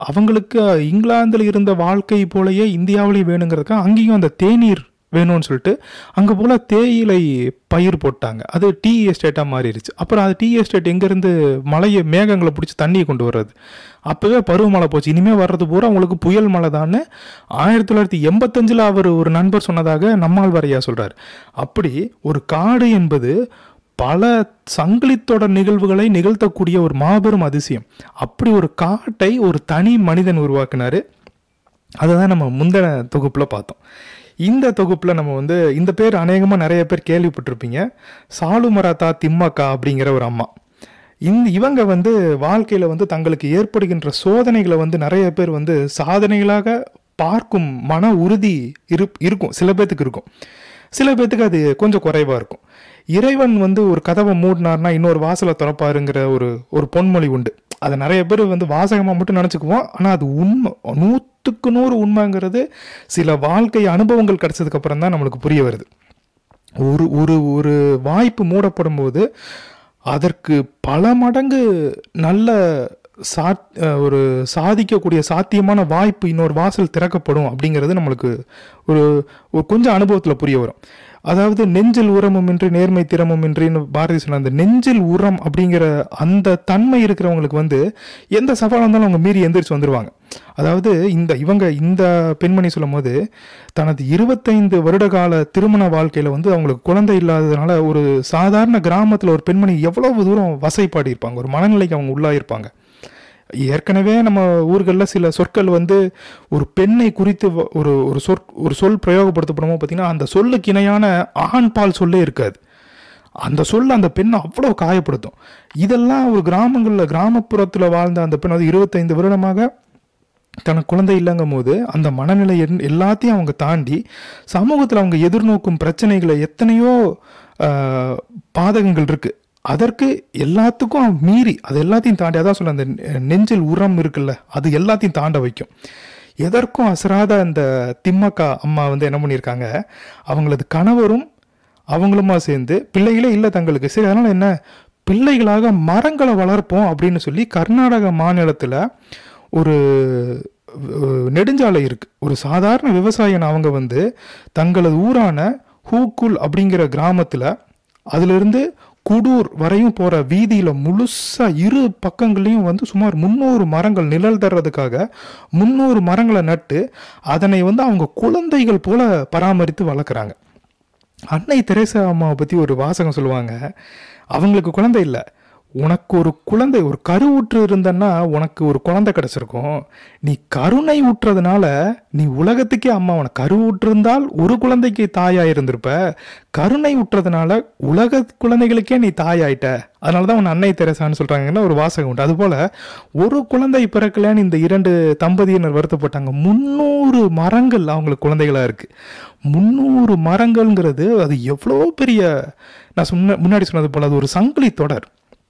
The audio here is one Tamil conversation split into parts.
அவங்களுக்கு இங்கிலாந்தில் இருந்த வாழ்க்கை போலயே இந்தியாவிலையும் வேணுங்கிறதுக்காக அங்கேயும் அந்த தேநீர் வேணும்னு சொல்லிட்டு அங்கே போல் தேயிலை பயிர் போட்டாங்க அது டீ எஸ்டேட்டாக மாறிடுச்சு அப்புறம் அது டீ எஸ்டேட் எங்கேருந்து மலையை மேகங்களை பிடிச்சி தண்ணியை கொண்டு வர்றது அப்போவே பருவமழை போச்சு இனிமேல் வர்றது பூரா அவங்களுக்கு புயல் மழை தான் ஆயிரத்தி தொள்ளாயிரத்தி எண்பத்தஞ்சில் அவர் ஒரு நண்பர் சொன்னதாக நம்மாழ்வாரையா சொல்கிறார் அப்படி ஒரு காடு என்பது பல சங்கிலித்தொடர் நிகழ்வுகளை நிகழ்த்தக்கூடிய ஒரு மாபெரும் அதிசயம் அப்படி ஒரு காட்டை ஒரு தனி மனிதன் உருவாக்கினாரு அதை தான் நம்ம முந்தின தொகுப்பில் பார்த்தோம் இந்த தொகுப்பில் நம்ம வந்து இந்த பேர் அநேகமாக நிறைய பேர் கேள்விப்பட்டிருப்பீங்க சாலுமராத்தா திம்மக்கா அப்படிங்கிற ஒரு அம்மா இந்த இவங்க வந்து வாழ்க்கையில் வந்து தங்களுக்கு ஏற்படுகின்ற சோதனைகளை வந்து நிறைய பேர் வந்து சாதனைகளாக பார்க்கும் மன உறுதி இரு இருக்கும் சில பேர்த்துக்கு இருக்கும் சில பேர்த்துக்கு அது கொஞ்சம் குறைவாக இருக்கும் இறைவன் வந்து ஒரு கதவை மூடினார்னா இன்னொரு வாசலை திறப்பாருங்கிற ஒரு ஒரு பொன்மொழி உண்டு அதை நிறைய பேர் வந்து வாசகமாக மட்டும் நினச்சிக்குவோம் ஆனால் அது உண்மை நூற்றுக்கு நூறு உண்மைங்கிறது சில வாழ்க்கை அனுபவங்கள் கிடைச்சதுக்கு அப்புறம் தான் நம்மளுக்கு புரிய வருது ஒரு ஒரு ஒரு வாய்ப்பு மூடப்படும் போது அதற்கு பல மடங்கு நல்ல சாத் ஒரு சாதிக்கக்கூடிய சாத்தியமான வாய்ப்பு இன்னொரு வாசல் திறக்கப்படும் அப்படிங்கிறது நம்மளுக்கு ஒரு ஒரு கொஞ்சம் அனுபவத்தில் புரிய வரும் அதாவது நெஞ்சில் உரமும் இன்றி நேர்மை திறமும் இன்றின்னு பாரதி சொன்ன அந்த நெஞ்சில் உரம் அப்படிங்கிற அந்த தன்மை இருக்கிறவங்களுக்கு வந்து எந்த சவாலாக இருந்தாலும் அவங்க மீறி எந்திரிச்சு வந்துடுவாங்க அதாவது இந்த இவங்க இந்த பெண்மணி சொல்லும் போது தனது இருபத்தைந்து வருட கால திருமண வாழ்க்கையில் வந்து அவங்களுக்கு குழந்தை இல்லாததுனால ஒரு சாதாரண கிராமத்தில் ஒரு பெண்மணி எவ்வளவு தூரம் வசைப்பாடி இருப்பாங்க ஒரு மனநிலைக்கு அவங்க உள்ளாயிருப்பாங்க ஏற்கனவே நம்ம ஊர்களில் சில சொற்கள் வந்து ஒரு பெண்ணை குறித்து ஒரு ஒரு சொற் ஒரு சொல் பிரயோகப்படுத்தப்படுமோ பார்த்தீங்கன்னா அந்த சொல்லுக்கு இணையான ஆண் பால் சொல்லே இருக்காது அந்த சொல் அந்த பெண்ணை அவ்வளோ காயப்படுத்தும் இதெல்லாம் ஒரு கிராமங்களில் கிராமப்புறத்தில் வாழ்ந்த அந்த பெண் வந்து இருபத்தைந்து வருடமாக தனக்கு குழந்தை இல்லைங்கும் போது அந்த மனநிலை எல்லாத்தையும் அவங்க தாண்டி சமூகத்தில் அவங்க எதிர்நோக்கும் பிரச்சனைகளை எத்தனையோ பாதகங்கள் இருக்குது அதற்கு எல்லாத்துக்கும் மீறி அது எல்லாத்தையும் தாண்டி அதான் சொல்ல அந்த நெஞ்சில் உரம் இருக்குல்ல அது எல்லாத்தையும் தாண்ட வைக்கும் எதற்கும் அசராத அந்த திம்மக்கா அம்மா வந்து என்ன பண்ணியிருக்காங்க அவங்களது கணவரும் அவங்களுமா சேர்ந்து பிள்ளைகளே இல்லை தங்களுக்கு சரி அதனால் என்ன பிள்ளைகளாக மரங்களை வளர்ப்போம் அப்படின்னு சொல்லி கர்நாடக மாநிலத்தில் ஒரு நெடுஞ்சாலை இருக்கு ஒரு சாதாரண விவசாயன் அவங்க வந்து தங்களது ஊரான ஹூக்குல் அப்படிங்கிற கிராமத்தில் அதிலிருந்து குடூர் வரையும் போகிற வீதியில் முழுசாக இரு பக்கங்களையும் வந்து சுமார் முந்நூறு மரங்கள் நிழல் தர்றதுக்காக முந்நூறு மரங்களை நட்டு அதனை வந்து அவங்க குழந்தைகள் போல பராமரித்து வளர்க்குறாங்க அன்னை தெரேசா அம்மாவை பற்றி ஒரு வாசகம் சொல்லுவாங்க அவங்களுக்கு குழந்தை இல்லை உனக்கு ஒரு குழந்தை ஒரு கருவுற்று இருந்தன்னா உனக்கு ஒரு குழந்தை கிடைச்சிருக்கும் நீ கருணை ஊற்றுறதுனால நீ உலகத்துக்கே அம்மா உனக்கு கருவுற்றிருந்தால் ஒரு குழந்தைக்கு தாயா இருந்திருப்ப கருணை ஊற்றுறதுனால உலக குழந்தைகளுக்கே நீ தாயாயிட்ட அதனால தான் உன் அன்னை தெரசான்னு சொல்கிறாங்கன்னா ஒரு வாசகம் உண்டு அதுபோல் ஒரு குழந்தை பிறக்கலன்னு இந்த இரண்டு தம்பதியினர் வருத்தப்பட்டாங்க முந்நூறு மரங்கள் அவங்களுக்கு குழந்தைகளாக இருக்குது முந்நூறு மரங்கள்ங்கிறது அது எவ்வளோ பெரிய நான் சொன்ன முன்னாடி சொன்னது போல் அது ஒரு சங்கிலி தொடர்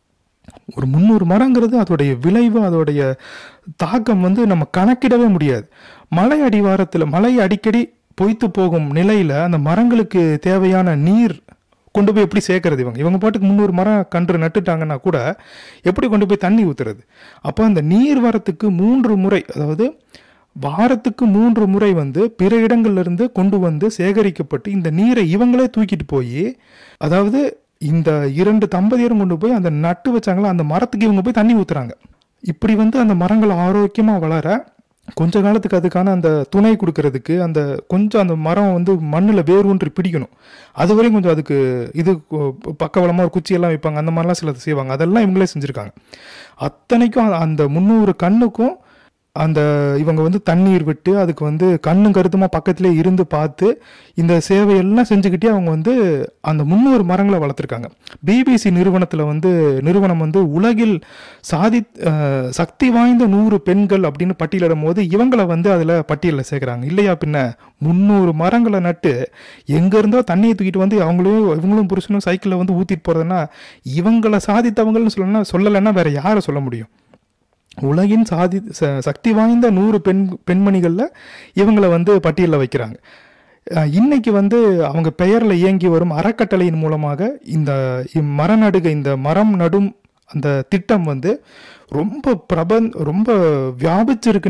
ஒரு முந்நூறு மரங்கிறது அதோடைய விளைவு அதோடைய தாக்கம் வந்து நம்ம கணக்கிடவே முடியாது மலை அடிவாரத்தில் மலை அடிக்கடி பொய்த்து போகும் நிலையில் அந்த மரங்களுக்கு தேவையான நீர் கொண்டு போய் எப்படி சேர்க்கறது இவங்க இவங்க பாட்டுக்கு முந்நூறு மரம் கன்று நட்டுட்டாங்கன்னா கூட எப்படி கொண்டு போய் தண்ணி ஊற்றுறது அப்போ அந்த நீர் வரத்துக்கு மூன்று முறை அதாவது வாரத்துக்கு மூன்று முறை வந்து பிற இடங்கள்லேருந்து கொண்டு வந்து சேகரிக்கப்பட்டு இந்த நீரை இவங்களே தூக்கிட்டு போய் அதாவது இந்த இரண்டு தம்பதியரும் கொண்டு போய் அந்த நட்டு வச்சாங்களா அந்த மரத்துக்கு இவங்க போய் தண்ணி ஊற்றுறாங்க இப்படி வந்து அந்த மரங்கள் ஆரோக்கியமாக வளர கொஞ்ச காலத்துக்கு அதுக்கான அந்த துணை கொடுக்கறதுக்கு அந்த கொஞ்சம் அந்த மரம் வந்து மண்ணில் வேரூன்றி பிடிக்கணும் அது வரையும் கொஞ்சம் அதுக்கு இது பக்கவளமாக ஒரு குச்சியெல்லாம் வைப்பாங்க அந்த மாதிரிலாம் சிலது செய்வாங்க அதெல்லாம் இவங்களே செஞ்சுருக்காங்க அத்தனைக்கும் அந்த முந்நூறு கண்ணுக்கும் அந்த இவங்க வந்து தண்ணீர் விட்டு அதுக்கு வந்து கண்ணும் கருத்துமா பக்கத்திலே இருந்து பார்த்து இந்த சேவையெல்லாம் செஞ்சுக்கிட்டே அவங்க வந்து அந்த முன்னூறு மரங்களை வளர்த்துருக்காங்க பிபிசி நிறுவனத்தில் வந்து நிறுவனம் வந்து உலகில் சாதி சக்தி வாய்ந்த நூறு பெண்கள் அப்படின்னு பட்டியலிடும் போது இவங்களை வந்து அதில் பட்டியலில் சேர்க்குறாங்க இல்லையா பின்ன முந்நூறு மரங்களை நட்டு எங்கேருந்தோ தண்ணியை தூக்கிட்டு வந்து அவங்களும் இவங்களும் புருஷனும் சைக்கிளில் வந்து ஊற்றிட்டு போகிறதுனா இவங்களை சாதித்தவங்கள்னு சொல்லணும்னா சொல்லலைன்னா வேற யாரை சொல்ல முடியும் உலகின் சாதி சக்தி வாய்ந்த நூறு பெண் பெண்மணிகளில் இவங்களை வந்து பட்டியலில் வைக்கிறாங்க இன்னைக்கு வந்து அவங்க பெயரில் இயங்கி வரும் அறக்கட்டளையின் மூலமாக இந்த மரநடுக இந்த மரம் நடும் அந்த திட்டம் வந்து ரொம்ப பிரபன் ரொம்ப வியாபிச்சிருக்கு